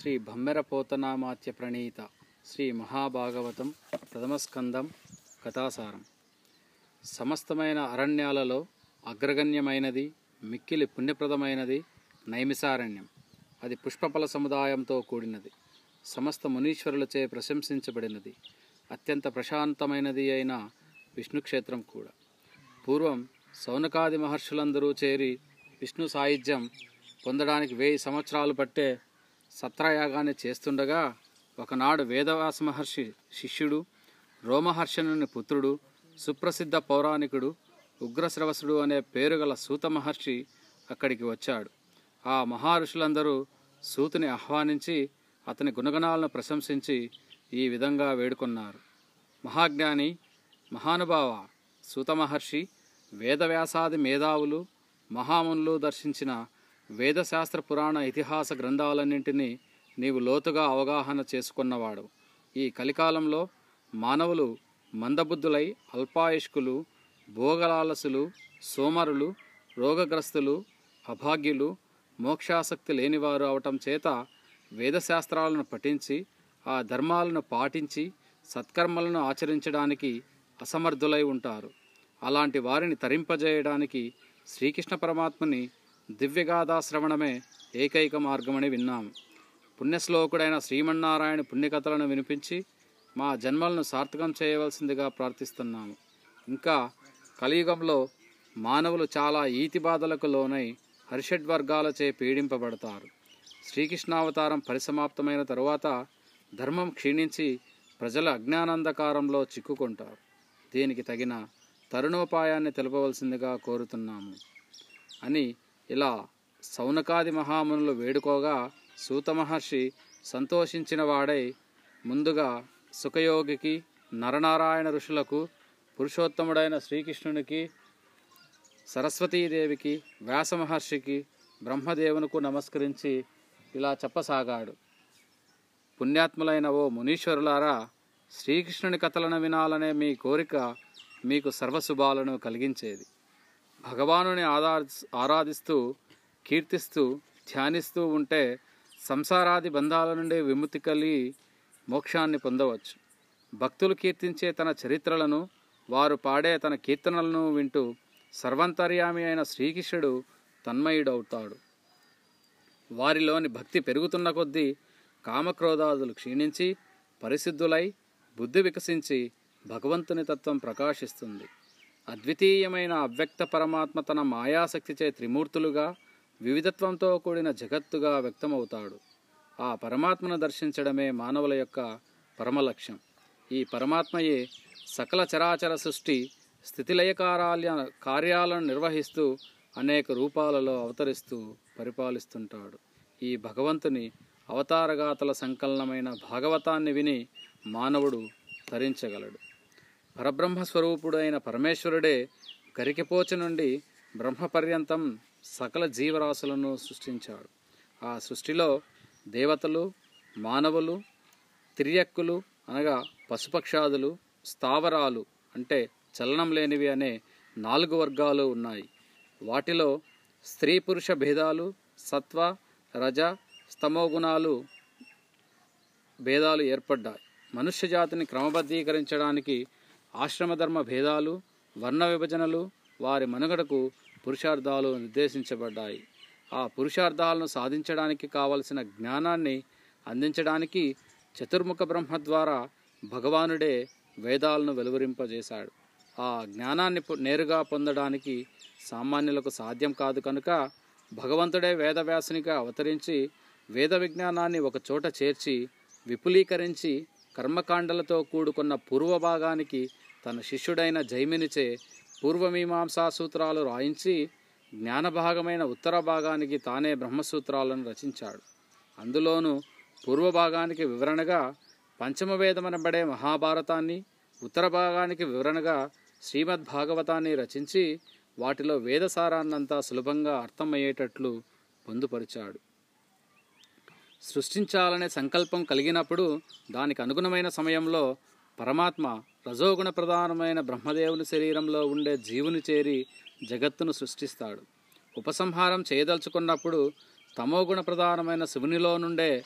శ్రీ భమ్మెర పోతనామాత్య ప్రణీత శ్రీ మహాభాగవతం ప్రథమస్కందం కథాసారం సమస్తమైన అరణ్యాలలో అగ్రగణ్యమైనది మిక్కిలి పుణ్యప్రదమైనది నైమిసారణ్యం అది పుష్పఫల సముదాయంతో కూడినది సమస్త మునీశ్వరులచే ప్రశంసించబడినది అత్యంత ప్రశాంతమైనది అయిన విష్ణుక్షేత్రం కూడా పూర్వం సౌనకాది మహర్షులందరూ చేరి విష్ణు సాయుధ్యం పొందడానికి వెయ్యి సంవత్సరాలు పట్టే సత్రయాగాన్ని చేస్తుండగా ఒకనాడు వేదవ్యాస మహర్షి శిష్యుడు రోమహర్షణుని పుత్రుడు సుప్రసిద్ధ పౌరాణికుడు ఉగ్రశ్రవసుడు అనే పేరు గల సూత మహర్షి అక్కడికి వచ్చాడు ఆ మహర్షులందరూ సూతుని ఆహ్వానించి అతని గుణగణాలను ప్రశంసించి ఈ విధంగా వేడుకొన్నారు మహాజ్ఞాని మహానుభావ సూత మహర్షి వేదవ్యాసాది మేధావులు మహామునులు దర్శించిన వేదశాస్త్ర పురాణ ఇతిహాస గ్రంథాలన్నింటినీ నీవు లోతుగా అవగాహన చేసుకున్నవాడు ఈ కలికాలంలో మానవులు మందబుద్ధులై అల్పాయుష్కులు భోగలాలసులు సోమరులు రోగగ్రస్తులు అభాగ్యులు మోక్షాసక్తి లేనివారు అవటం చేత వేదశాస్త్రాలను పఠించి ఆ ధర్మాలను పాటించి సత్కర్మలను ఆచరించడానికి అసమర్థులై ఉంటారు అలాంటి వారిని తరింపజేయడానికి శ్రీకృష్ణ పరమాత్మని దివ్యగాథా శ్రవణమే ఏకైక మార్గమని విన్నాము పుణ్యశ్లోకుడైన శ్రీమన్నారాయణ పుణ్యకథలను వినిపించి మా జన్మలను సార్థకం చేయవలసిందిగా ప్రార్థిస్తున్నాము ఇంకా కలియుగంలో మానవులు చాలా ఈతి బాధలకు లోనై హర్షడ్వర్గాలచే పీడింపబడతారు శ్రీకృష్ణావతారం పరిసమాప్తమైన తరువాత ధర్మం క్షీణించి ప్రజల అజ్ఞానాంధకారంలో చిక్కుకుంటారు దీనికి తగిన తరుణోపాయాన్ని తెలపవలసిందిగా కోరుతున్నాము అని ఇలా సౌనకాది మహామునులు వేడుకోగా సూత మహర్షి సంతోషించిన వాడై ముందుగా సుఖయోగికి నరనారాయణ ఋషులకు పురుషోత్తముడైన శ్రీకృష్ణునికి సరస్వతీదేవికి వ్యాస మహర్షికి బ్రహ్మదేవునకు నమస్కరించి ఇలా చెప్పసాగాడు పుణ్యాత్ములైన ఓ మునీశ్వరులారా శ్రీకృష్ణుని కథలను వినాలనే మీ కోరిక మీకు సర్వశుభాలను కలిగించేది భగవానుని ఆదా ఆరాధిస్తూ కీర్తిస్తూ ధ్యానిస్తూ ఉంటే సంసారాది బంధాల నుండి విముక్తి కలిగి మోక్షాన్ని పొందవచ్చు భక్తులు కీర్తించే తన చరిత్రలను వారు పాడే తన కీర్తనలను వింటూ సర్వంతర్యామి అయిన శ్రీకృష్ణుడు తన్మయుడవుతాడు వారిలోని భక్తి పెరుగుతున్న కొద్దీ కామక్రోధాదులు క్షీణించి పరిశుద్ధులై బుద్ధి వికసించి భగవంతుని తత్వం ప్రకాశిస్తుంది అద్వితీయమైన అవ్యక్త పరమాత్మ తన మాయాశక్తిచే త్రిమూర్తులుగా వివిధత్వంతో కూడిన జగత్తుగా వ్యక్తమవుతాడు ఆ పరమాత్మను దర్శించడమే మానవుల యొక్క పరమలక్ష్యం ఈ పరమాత్మయే సకల చరాచర సృష్టి స్థితిలయ కార్యాల కార్యాలను నిర్వహిస్తూ అనేక రూపాలలో అవతరిస్తూ పరిపాలిస్తుంటాడు ఈ భగవంతుని అవతారగాతల సంకలనమైన భాగవతాన్ని విని మానవుడు తరించగలడు పరబ్రహ్మ స్వరూపుడైన పరమేశ్వరుడే గరికెపోచ నుండి బ్రహ్మ పర్యంతం సకల జీవరాశులను సృష్టించాడు ఆ సృష్టిలో దేవతలు మానవులు తిర్యక్కులు అనగా పశుపక్షాదులు స్థావరాలు అంటే చలనం లేనివి అనే నాలుగు వర్గాలు ఉన్నాయి వాటిలో స్త్రీ పురుష భేదాలు సత్వ రజ స్తమోగుణాలు భేదాలు ఏర్పడ్డాయి మనుష్య జాతిని క్రమబద్ధీకరించడానికి ఆశ్రమధర్మ భేదాలు వర్ణ విభజనలు వారి మనుగడకు పురుషార్థాలు నిర్దేశించబడ్డాయి ఆ పురుషార్థాలను సాధించడానికి కావలసిన జ్ఞానాన్ని అందించడానికి చతుర్ముఖ బ్రహ్మ ద్వారా భగవానుడే వేదాలను వెలువరింపజేశాడు ఆ జ్ఞానాన్ని పొ- నేరుగా పొందడానికి సామాన్యులకు సాధ్యం కాదు కనుక భగవంతుడే వేదవ్యాసునిగా అవతరించి వేద విజ్ఞానాన్ని ఒక చోట చేర్చి విపులీకరించి కర్మకాండలతో కూడుకున్న పూర్వ భాగానికి తన శిష్యుడైన జైమినిచే పూర్వమీమాంసా సూత్రాలు రాయించి జ్ఞానభాగమైన ఉత్తర భాగానికి తానే బ్రహ్మసూత్రాలను రచించాడు అందులోనూ పూర్వ భాగానికి వివరణగా పంచమ వేదమనబడే మహాభారతాన్ని ఉత్తర భాగానికి వివరణగా శ్రీమద్ భాగవతాన్ని రచించి వాటిలో వేదసారాన్నంతా సులభంగా అర్థమయ్యేటట్లు పొందుపరిచాడు సృష్టించాలనే సంకల్పం కలిగినప్పుడు దానికి అనుగుణమైన సమయంలో పరమాత్మ రజోగుణ ప్రధానమైన బ్రహ్మదేవుని శరీరంలో ఉండే జీవుని చేరి జగత్తును సృష్టిస్తాడు ఉపసంహారం చేయదలుచుకున్నప్పుడు తమోగుణ ప్రధానమైన శివునిలో నుండే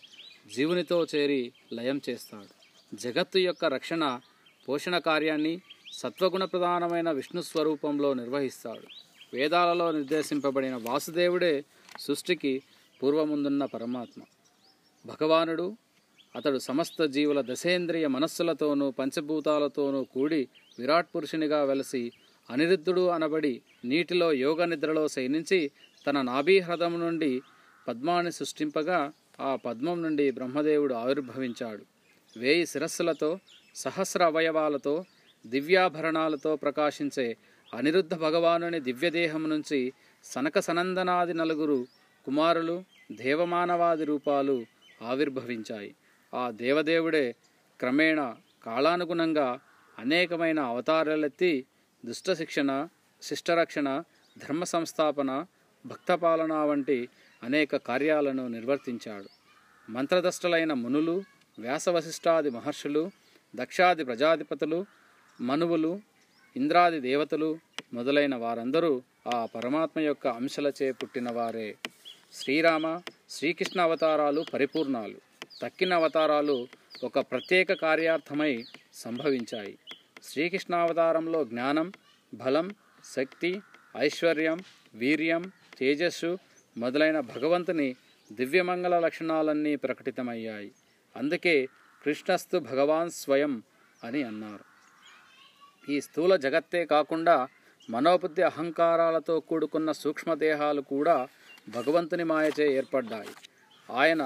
జీవునితో చేరి లయం చేస్తాడు జగత్తు యొక్క రక్షణ పోషణ కార్యాన్ని సత్వగుణ ప్రధానమైన విష్ణు స్వరూపంలో నిర్వహిస్తాడు వేదాలలో నిర్దేశింపబడిన వాసుదేవుడే సృష్టికి పూర్వముందున్న పరమాత్మ భగవానుడు అతడు సమస్త జీవుల దశేంద్రియ మనస్సులతోనూ పంచభూతాలతోనూ కూడి విరాట్ పురుషునిగా వెలసి అనిరుద్ధుడు అనబడి నీటిలో యోగ నిద్రలో శయనించి తన నాభీహ్రదం నుండి పద్మాన్ని సృష్టింపగా ఆ పద్మం నుండి బ్రహ్మదేవుడు ఆవిర్భవించాడు వేయి శిరస్సులతో సహస్ర అవయవాలతో దివ్యాభరణాలతో ప్రకాశించే అనిరుద్ధ భగవానుని దివ్యదేహం నుంచి సనక సనందనాది నలుగురు కుమారులు దేవమానవాది రూపాలు ఆవిర్భవించాయి ఆ దేవదేవుడే క్రమేణా కాలానుగుణంగా అనేకమైన అవతారాలెత్తి దుష్ట శిక్షణ శిష్టరక్షణ ధర్మ సంస్థాపన భక్తపాలన వంటి అనేక కార్యాలను నిర్వర్తించాడు మంత్రదష్టలైన మునులు వ్యాసవశిష్టాది మహర్షులు దక్షాది ప్రజాధిపతులు మనువులు ఇంద్రాది దేవతలు మొదలైన వారందరూ ఆ పరమాత్మ యొక్క అంశలచే పుట్టినవారే శ్రీరామ శ్రీకృష్ణ అవతారాలు పరిపూర్ణాలు తక్కిన అవతారాలు ఒక ప్రత్యేక కార్యార్థమై సంభవించాయి శ్రీకృష్ణ అవతారంలో జ్ఞానం బలం శక్తి ఐశ్వర్యం వీర్యం తేజస్సు మొదలైన భగవంతుని దివ్యమంగళ లక్షణాలన్నీ ప్రకటితమయ్యాయి అందుకే కృష్ణస్తు భగవాన్ స్వయం అని అన్నారు ఈ స్థూల జగత్తే కాకుండా మనోబుద్ధి అహంకారాలతో కూడుకున్న సూక్ష్మదేహాలు కూడా భగవంతుని మాయచే ఏర్పడ్డాయి ఆయన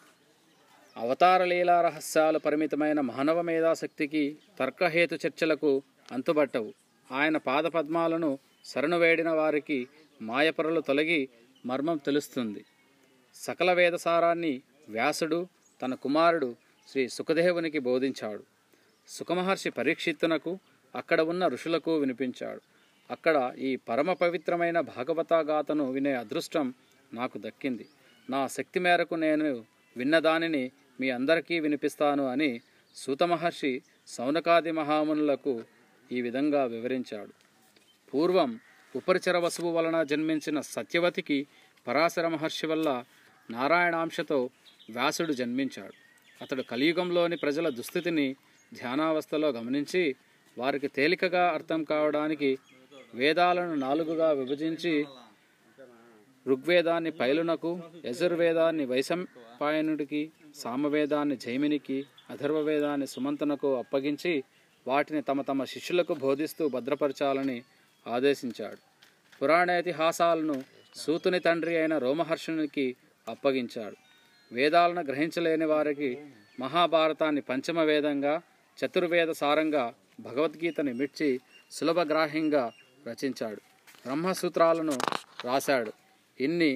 అవతార లీలా రహస్యాలు పరిమితమైన మానవ మేధాశక్తికి తర్కహేతు చర్చలకు అంతుబట్టవు ఆయన పాదపద్మాలను శరణు వేడిన వారికి మాయపరలు తొలగి మర్మం తెలుస్తుంది సకల వేదసారాన్ని వ్యాసుడు తన కుమారుడు శ్రీ సుఖదేవునికి బోధించాడు సుఖమహర్షి పరీక్షిత్తునకు అక్కడ ఉన్న ఋషులకు వినిపించాడు అక్కడ ఈ పరమ పవిత్రమైన భాగవతాగాథను వినే అదృష్టం నాకు దక్కింది నా శక్తి మేరకు నేను విన్నదానిని మీ అందరికీ వినిపిస్తాను అని సూతమహర్షి సౌనకాది మహామునులకు ఈ విధంగా వివరించాడు పూర్వం ఉపరిచర వసువు వలన జన్మించిన సత్యవతికి పరాశర మహర్షి వల్ల నారాయణాంశతో వ్యాసుడు జన్మించాడు అతడు కలియుగంలోని ప్రజల దుస్థితిని ధ్యానావస్థలో గమనించి వారికి తేలికగా అర్థం కావడానికి వేదాలను నాలుగుగా విభజించి ఋగ్వేదాన్ని పైలునకు యజుర్వేదాన్ని వైశంపాయనుడికి సామవేదాన్ని జైమినికి అథర్వవేదాన్ని సుమంతనకు అప్పగించి వాటిని తమ తమ శిష్యులకు బోధిస్తూ భద్రపరచాలని ఆదేశించాడు పురాణేతిహాసాలను సూతుని తండ్రి అయిన రోమహర్షునికి అప్పగించాడు వేదాలను గ్రహించలేని వారికి మహాభారతాన్ని పంచమ వేదంగా చతుర్వేద సారంగా భగవద్గీతని మిర్చి సులభగ్రాహ్యంగా రచించాడు బ్రహ్మసూత్రాలను రాశాడు ఇన్ని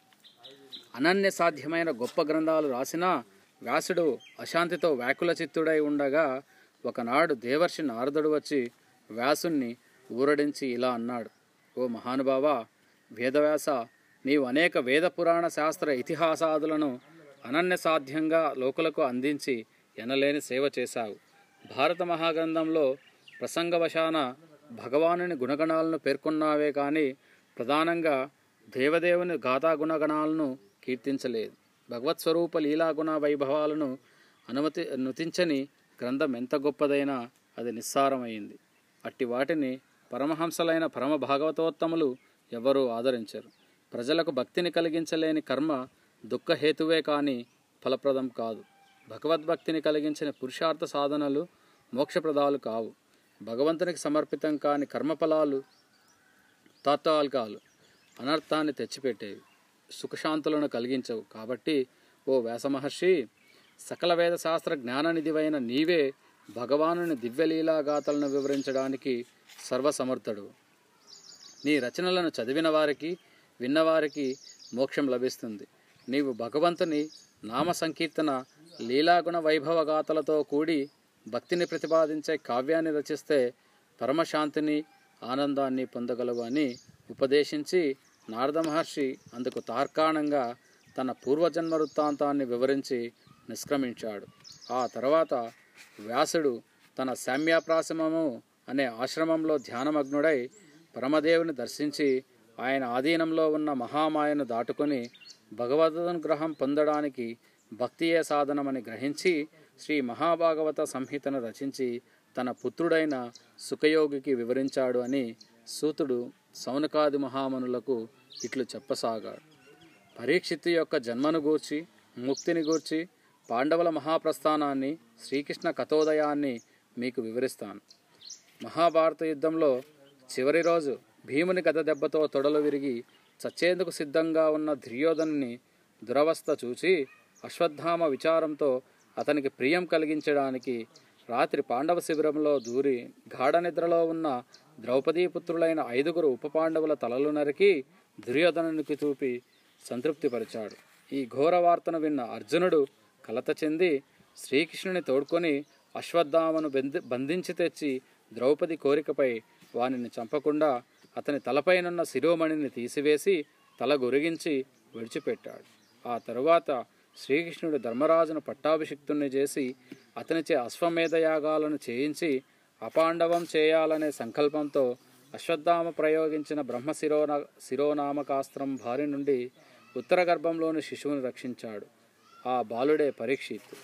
అనన్య సాధ్యమైన గొప్ప గ్రంథాలు రాసినా వ్యాసుడు అశాంతితో వ్యాకుల చిత్తుడై ఉండగా ఒకనాడు దేవర్షి నారదుడు వచ్చి వ్యాసుణ్ణి ఊరడించి ఇలా అన్నాడు ఓ మహానుభావ వేదవ్యాస నీవు అనేక వేద పురాణ శాస్త్ర ఇతిహాసాదులను అనన్య సాధ్యంగా లోకులకు అందించి ఎనలేని సేవ చేశావు భారత మహాగ్రంథంలో ప్రసంగవశాన భగవానుని గుణగణాలను పేర్కొన్నావే కానీ ప్రధానంగా దేవదేవుని గాథా గుణగణాలను కీర్తించలేదు భగవత్ స్వరూప లీలాగుణ వైభవాలను అనుమతి అనుతించని గ్రంథం ఎంత గొప్పదైనా అది నిస్సారమైంది అట్టి వాటిని పరమహంసలైన పరమ భాగవతోత్తములు ఎవరూ ఆదరించరు ప్రజలకు భక్తిని కలిగించలేని కర్మ దుఃఖహేతువే కానీ ఫలప్రదం కాదు భగవద్భక్తిని కలిగించిన పురుషార్థ సాధనలు మోక్షప్రదాలు కావు భగవంతునికి సమర్పితం కాని కర్మఫలాలు తాత్కాలికాలు అనర్థాన్ని తెచ్చిపెట్టేవి సుఖశాంతులను కలిగించవు కాబట్టి ఓ వ్యాసమహర్షి సకల వేద శాస్త్ర జ్ఞాననిధివైన నీవే భగవానుని దివ్యలీలాగాథలను వివరించడానికి సర్వసమర్థుడు నీ రచనలను చదివిన వారికి విన్నవారికి మోక్షం లభిస్తుంది నీవు భగవంతుని నామ సంకీర్తన లీలాగుణ వైభవ గాథలతో కూడి భక్తిని ప్రతిపాదించే కావ్యాన్ని రచిస్తే పరమశాంతిని ఆనందాన్ని పొందగలవు అని ఉపదేశించి నారద మహర్షి అందుకు తార్కాణంగా తన పూర్వజన్మ వృత్తాంతాన్ని వివరించి నిష్క్రమించాడు ఆ తర్వాత వ్యాసుడు తన శామ్యాప్రాశ్రమము అనే ఆశ్రమంలో ధ్యానమగ్నుడై పరమదేవుని దర్శించి ఆయన ఆధీనంలో ఉన్న మహామాయను దాటుకొని భగవదనుగ్రహం పొందడానికి భక్తియే సాధనమని గ్రహించి శ్రీ మహాభాగవత సంహితను రచించి తన పుత్రుడైన సుఖయోగికి వివరించాడు అని సూతుడు సౌనకాది మహామునులకు ఇట్లు చెప్పసాగాడు పరీక్షిత్తు యొక్క జన్మను గూర్చి ముక్తిని గూర్చి పాండవుల మహాప్రస్థానాన్ని శ్రీకృష్ణ కథోదయాన్ని మీకు వివరిస్తాను మహాభారత యుద్ధంలో చివరి రోజు భీముని గద దెబ్బతో తొడలు విరిగి చచ్చేందుకు సిద్ధంగా ఉన్న దుర్యోధనుని దురవస్థ చూచి అశ్వత్థామ విచారంతో అతనికి ప్రియం కలిగించడానికి రాత్రి పాండవ శిబిరంలో దూరి గాఢ నిద్రలో ఉన్న ద్రౌపదీపుత్రులైన ఐదుగురు ఉప పాండవుల తలలు నరికి దుర్యోధనునికి చూపి సంతృప్తిపరిచాడు ఈ ఘోర వార్తను విన్న అర్జునుడు కలత చెంది శ్రీకృష్ణుని తోడ్కొని అశ్వత్థామను బంధి బంధించి తెచ్చి ద్రౌపది కోరికపై వానిని చంపకుండా అతని తలపైనున్న శిరోమణిని తీసివేసి తల గొరిగించి విడిచిపెట్టాడు ఆ తరువాత శ్రీకృష్ణుడు ధర్మరాజును పట్టాభిషిక్తుణ్ణి చేసి అతనిచే అశ్వమేధ యాగాలను చేయించి అపాండవం చేయాలనే సంకల్పంతో అశ్వత్థామ ప్రయోగించిన బ్రహ్మ శిరోన శిరోనామకాస్త్రం భారి నుండి ఉత్తర గర్భంలోని శిశువుని రక్షించాడు ఆ బాలుడే పరీక్షిత్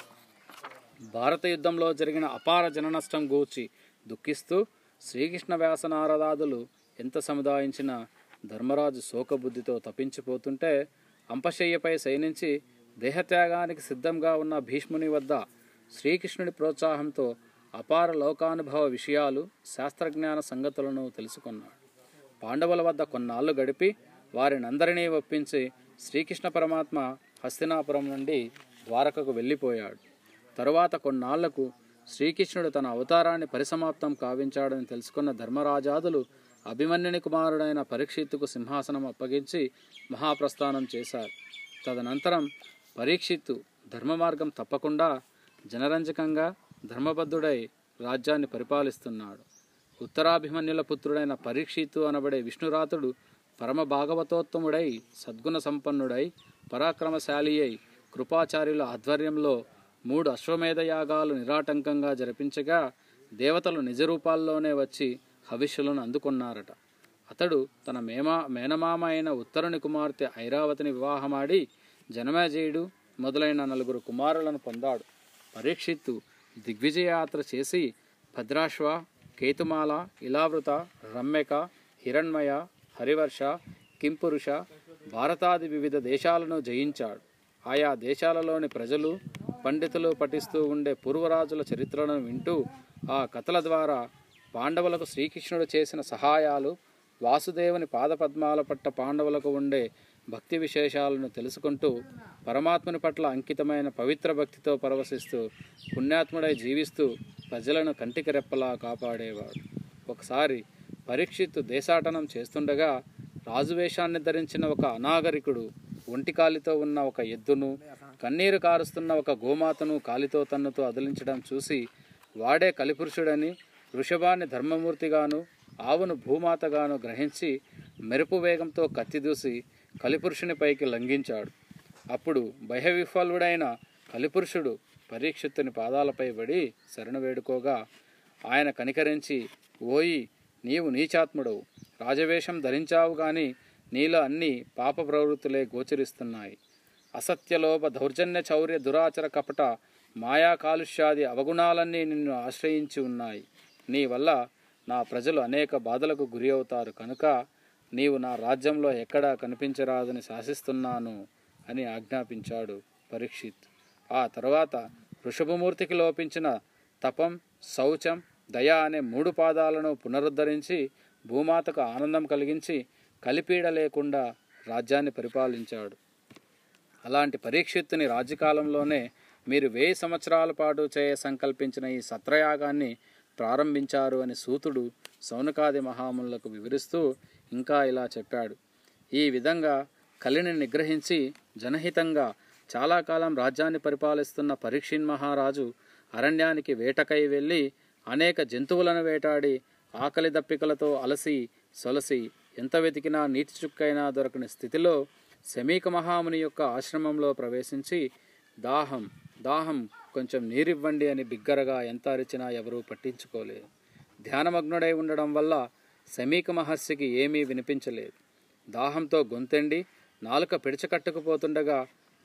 భారత యుద్ధంలో జరిగిన అపార జననష్టం గూర్చి దుఃఖిస్తూ శ్రీకృష్ణ వ్యాసనారదాదులు ఎంత సముదాయించినా ధర్మరాజు శోకబుద్ధితో తప్పించిపోతుంటే అంపశయ్యపై శయనించి దేహత్యాగానికి సిద్ధంగా ఉన్న భీష్ముని వద్ద శ్రీకృష్ణుడి ప్రోత్సాహంతో అపార లోకానుభవ విషయాలు శాస్త్రజ్ఞాన సంగతులను తెలుసుకున్నాడు పాండవుల వద్ద కొన్నాళ్ళు గడిపి వారినందరినీ ఒప్పించి శ్రీకృష్ణ పరమాత్మ హస్తినాపురం నుండి ద్వారకకు వెళ్ళిపోయాడు తరువాత కొన్నాళ్లకు శ్రీకృష్ణుడు తన అవతారాన్ని పరిసమాప్తం కావించాడని తెలుసుకున్న ధర్మరాజాదులు అభిమన్యుని కుమారుడైన పరీక్షిత్తుకు సింహాసనం అప్పగించి మహాప్రస్థానం చేశారు తదనంతరం పరీక్షిత్తు ధర్మ మార్గం తప్పకుండా జనరంజకంగా ధర్మబద్ధుడై రాజ్యాన్ని పరిపాలిస్తున్నాడు ఉత్తరాభిమన్యుల పుత్రుడైన పరీక్షిత్తు అనబడే విష్ణురాతుడు పరమ భాగవతోత్తముడై సద్గుణ సంపన్నుడై పరాక్రమశాలి అయి కృపాచార్యుల ఆధ్వర్యంలో మూడు అశ్వమేధ యాగాలు నిరాటంకంగా జరిపించగా దేవతలు నిజ రూపాల్లోనే వచ్చి హవిష్యులను అందుకున్నారట అతడు తన మేమా మేనమామ అయిన ఉత్తరుని కుమార్తె ఐరావతిని వివాహమాడి జనమేజయుడు మొదలైన నలుగురు కుమారులను పొందాడు పరీక్షిత్తు దిగ్విజయయాత్ర చేసి భద్రాశ్వ కేతుమాల ఇలావృత రమ్యక హిరణ్మయ హరివర్ష కింపురుష భారతాది వివిధ దేశాలను జయించాడు ఆయా దేశాలలోని ప్రజలు పండితులు పఠిస్తూ ఉండే పూర్వరాజుల చరిత్రలను వింటూ ఆ కథల ద్వారా పాండవులకు శ్రీకృష్ణుడు చేసిన సహాయాలు వాసుదేవుని పాదపద్మాల పట్ట పాండవులకు ఉండే భక్తి విశేషాలను తెలుసుకుంటూ పరమాత్ముని పట్ల అంకితమైన పవిత్ర భక్తితో పరవశిస్తూ పుణ్యాత్ముడై జీవిస్తూ ప్రజలను కంటికి రెప్పలా కాపాడేవాడు ఒకసారి పరీక్షిత్తు దేశాటనం చేస్తుండగా రాజువేషాన్ని ధరించిన ఒక అనాగరికుడు ఒంటి కాలితో ఉన్న ఒక ఎద్దును కన్నీరు కారుస్తున్న ఒక గోమాతను కాలితో తన్నుతో అదిలించడం చూసి వాడే కలిపురుషుడని వృషభాన్ని ధర్మమూర్తిగాను ఆవును భూమాతగాను గ్రహించి మెరుపు వేగంతో కత్తి దూసి కలిపురుషునిపైకి లంఘించాడు అప్పుడు భయవిఫలుడైన కలిపురుషుడు పరీక్షిత్తుని పాదాలపై పడి శరణు వేడుకోగా ఆయన కనికరించి ఓయి నీవు నీచాత్ముడవు రాజవేషం ధరించావు గాని నీలో అన్ని పాప ప్రవృత్తులే గోచరిస్తున్నాయి అసత్యలోభ దౌర్జన్య చౌర్య దురాచర కపట మాయా కాలుష్యాది అవగుణాలన్నీ నిన్ను ఆశ్రయించి ఉన్నాయి నీ వల్ల నా ప్రజలు అనేక బాధలకు గురి అవుతారు కనుక నీవు నా రాజ్యంలో ఎక్కడా కనిపించరాదని శాసిస్తున్నాను అని ఆజ్ఞాపించాడు పరీక్షిత్ ఆ తర్వాత వృషభమూర్తికి లోపించిన తపం శౌచం దయ అనే మూడు పాదాలను పునరుద్ధరించి భూమాతకు ఆనందం కలిగించి కలిపీడ లేకుండా రాజ్యాన్ని పరిపాలించాడు అలాంటి పరీక్షిత్తుని రాజ్యకాలంలోనే మీరు వెయ్యి సంవత్సరాల పాటు చేయ సంకల్పించిన ఈ సత్రయాగాన్ని ప్రారంభించారు అని సూతుడు సౌనకాది మహాములకు వివరిస్తూ ఇంకా ఇలా చెప్పాడు ఈ విధంగా కలిని నిగ్రహించి జనహితంగా చాలా కాలం రాజ్యాన్ని పరిపాలిస్తున్న పరీక్షిన్ మహారాజు అరణ్యానికి వేటకై వెళ్ళి అనేక జంతువులను వేటాడి ఆకలి దప్పికలతో అలసి సొలసి ఎంత వెతికినా నీటి చుక్కైనా దొరకని స్థితిలో శమీక మహాముని యొక్క ఆశ్రమంలో ప్రవేశించి దాహం దాహం కొంచెం నీరివ్వండి అని బిగ్గరగా ఎంత అరిచినా ఎవరూ పట్టించుకోలేదు ధ్యానమగ్నుడై ఉండడం వల్ల శమీక మహర్షికి ఏమీ వినిపించలేదు దాహంతో గొంతెండి నాలుక పిడిచకట్టుకుపోతుండగా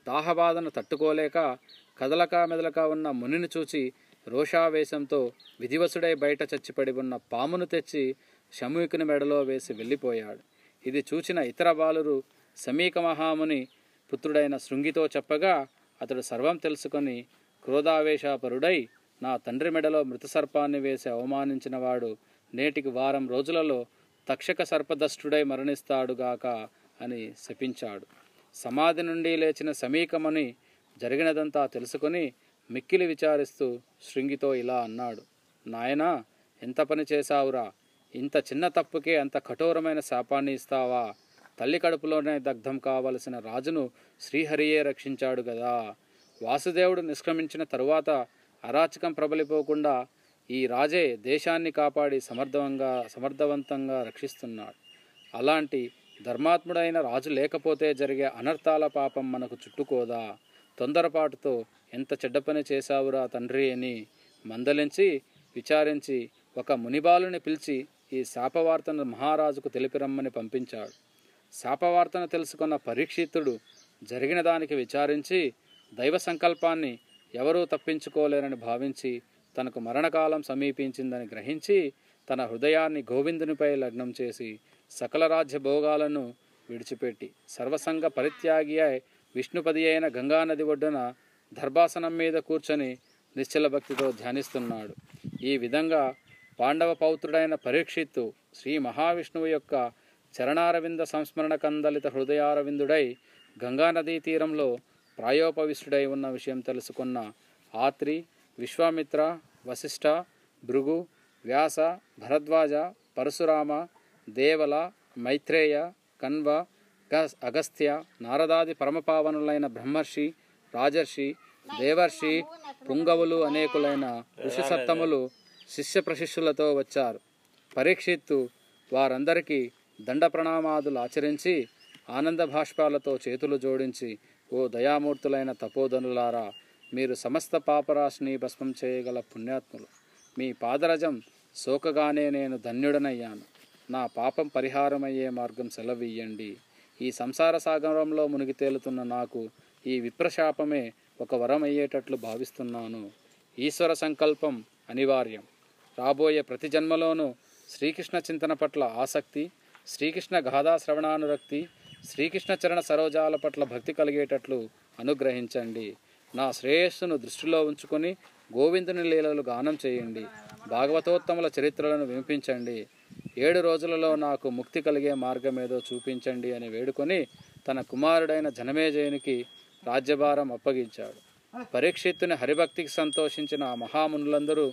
దాహబాధను తట్టుకోలేక కదలక మెదలక ఉన్న మునిని చూచి రోషావేశంతో విధివసుడై బయట చచ్చిపడి ఉన్న పామును తెచ్చి శమూకుని మెడలో వేసి వెళ్ళిపోయాడు ఇది చూచిన ఇతర బాలురు సమీక మహాముని పుత్రుడైన శృంగితో చెప్పగా అతడు సర్వం తెలుసుకొని క్రోధావేశపరుడై నా తండ్రి మెడలో మృత సర్పాన్ని వేసి అవమానించినవాడు నేటికి వారం రోజులలో తక్షక సర్పదష్టుడై మరణిస్తాడుగాక అని శపించాడు సమాధి నుండి లేచిన సమీకముని జరిగినదంతా తెలుసుకొని మిక్కిలి విచారిస్తూ శృంగితో ఇలా అన్నాడు నాయనా ఎంత పని చేశావురా ఇంత చిన్న తప్పుకే అంత కఠోరమైన శాపాన్ని ఇస్తావా తల్లి కడుపులోనే దగ్ధం కావలసిన రాజును శ్రీహరియే రక్షించాడు గదా వాసుదేవుడు నిష్క్రమించిన తరువాత అరాచకం ప్రబలిపోకుండా ఈ రాజే దేశాన్ని కాపాడి సమర్థవంగా సమర్థవంతంగా రక్షిస్తున్నాడు అలాంటి ధర్మాత్ముడైన రాజు లేకపోతే జరిగే అనర్థాల పాపం మనకు చుట్టుకోదా తొందరపాటుతో ఎంత చెడ్డ పని చేశావురా తండ్రి అని మందలించి విచారించి ఒక మునిబాలుని పిలిచి ఈ శాపవార్తను మహారాజుకు తెలిపిరమ్మని పంపించాడు శాపవార్తను తెలుసుకున్న పరీక్షితుడు జరిగిన దానికి విచారించి దైవ సంకల్పాన్ని ఎవరూ తప్పించుకోలేరని భావించి తనకు మరణకాలం సమీపించిందని గ్రహించి తన హృదయాన్ని గోవిందునిపై లగ్నం చేసి సకల రాజ్య భోగాలను విడిచిపెట్టి సర్వసంగ పరిత్యాగి అయి విష్ణుపది అయిన గంగానది ఒడ్డున దర్భాసనం మీద కూర్చొని నిశ్చల భక్తితో ధ్యానిస్తున్నాడు ఈ విధంగా పాండవ పౌత్రుడైన పరీక్షిత్తు శ్రీ మహావిష్ణువు యొక్క చరణారవింద సంస్మరణ కందలిత హృదయారవిందుడై గంగానదీ తీరంలో ప్రాయోపవిష్టుడై ఉన్న విషయం తెలుసుకున్న ఆత్రి విశ్వామిత్ర వశిష్ఠ భృగు వ్యాస భరద్వాజ పరశురామ దేవల మైత్రేయ కన్వ గ- అగస్త్య నారదాది పరమపావనులైన బ్రహ్మర్షి రాజర్షి దేవర్షి పుంగవులు అనేకులైన ఋషి సత్తములు శిష్య ప్రశిష్యులతో వచ్చారు పరీక్షిత్తు వారందరికీ దండ ప్రణామాదులు ఆచరించి ఆనంద భాష్పాలతో చేతులు జోడించి ఓ దయామూర్తులైన తపోధనులారా మీరు సమస్త పాపరాశిని భస్మం చేయగల పుణ్యాత్ములు మీ పాదరజం సోకగానే నేను ధన్యుడనయ్యాను నా పాపం పరిహారమయ్యే మార్గం సెలవియ్యండి ఈ సంసార సాగరంలో మునిగి తేలుతున్న నాకు ఈ విప్రశాపమే ఒక వరం అయ్యేటట్లు భావిస్తున్నాను ఈశ్వర సంకల్పం అనివార్యం రాబోయే ప్రతి జన్మలోనూ శ్రీకృష్ణ చింతన పట్ల ఆసక్తి శ్రీకృష్ణ గాథా శ్రవణానురక్తి శ్రీకృష్ణ చరణ సరోజాల పట్ల భక్తి కలిగేటట్లు అనుగ్రహించండి నా శ్రేయస్సును దృష్టిలో ఉంచుకొని గోవిందుని లీలలు గానం చేయండి భాగవతోత్తముల చరిత్రలను వినిపించండి ఏడు రోజులలో నాకు ముక్తి కలిగే మార్గమేదో చూపించండి అని వేడుకొని తన కుమారుడైన జనమేజయునికి రాజ్యభారం అప్పగించాడు పరీక్షిత్తుని హరిభక్తికి సంతోషించిన ఆ మహామునులందరూ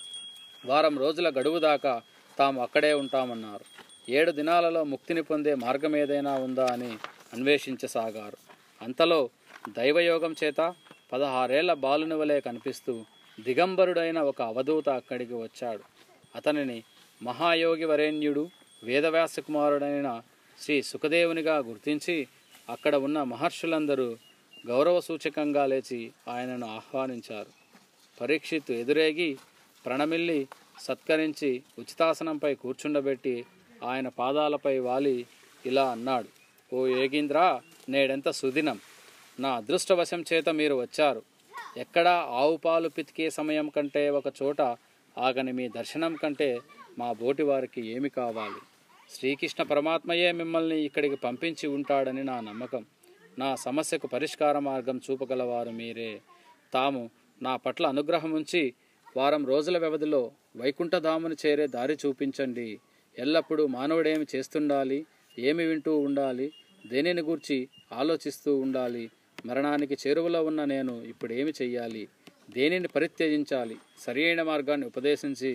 వారం రోజుల గడువు దాకా తాము అక్కడే ఉంటామన్నారు ఏడు దినాలలో ముక్తిని పొందే మార్గం ఏదైనా ఉందా అని అన్వేషించసాగారు అంతలో దైవయోగం చేత పదహారేళ్ల బాలుని వలె కనిపిస్తూ దిగంబరుడైన ఒక అవధూత అక్కడికి వచ్చాడు అతనిని మహాయోగి వరేణ్యుడు వేదవ్యాస కుమారుడైన శ్రీ సుఖదేవునిగా గుర్తించి అక్కడ ఉన్న మహర్షులందరూ గౌరవ సూచకంగా లేచి ఆయనను ఆహ్వానించారు పరీక్షిత్తు ఎదురేగి ప్రణమిల్లి సత్కరించి ఉచితాసనంపై కూర్చుండబెట్టి ఆయన పాదాలపై వాలి ఇలా అన్నాడు ఓ ఏగీంద్ర నేడెంత సుదినం నా అదృష్టవశం చేత మీరు వచ్చారు ఎక్కడా ఆవు పాలు పితికే సమయం కంటే ఒక చోట ఆగని మీ దర్శనం కంటే మా బోటి వారికి ఏమి కావాలి శ్రీకృష్ణ పరమాత్మయే మిమ్మల్ని ఇక్కడికి పంపించి ఉంటాడని నా నమ్మకం నా సమస్యకు పరిష్కార మార్గం చూపగలవారు మీరే తాము నా పట్ల అనుగ్రహం ఉంచి వారం రోజుల వ్యవధిలో వైకుంఠధాముని చేరే దారి చూపించండి ఎల్లప్పుడూ మానవుడేమి చేస్తుండాలి ఏమి వింటూ ఉండాలి దేనిని గూర్చి ఆలోచిస్తూ ఉండాలి మరణానికి చేరువలో ఉన్న నేను ఇప్పుడు ఏమి చెయ్యాలి దేనిని పరిత్యజించాలి సరియైన మార్గాన్ని ఉపదేశించి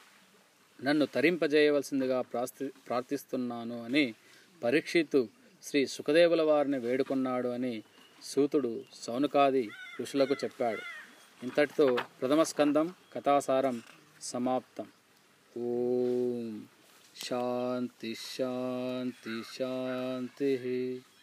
నన్ను తరింపజేయవలసిందిగా ప్రార్థి ప్రార్థిస్తున్నాను అని పరీక్షిత్తు శ్రీ సుఖదేవుల వారిని వేడుకున్నాడు అని సూతుడు సౌనకాది ఋషులకు చెప్పాడు ఇంతటితో ప్రథమ స్కందం కథాసారం సమాప్తం ఓం శాంతి శాంతి శాంతి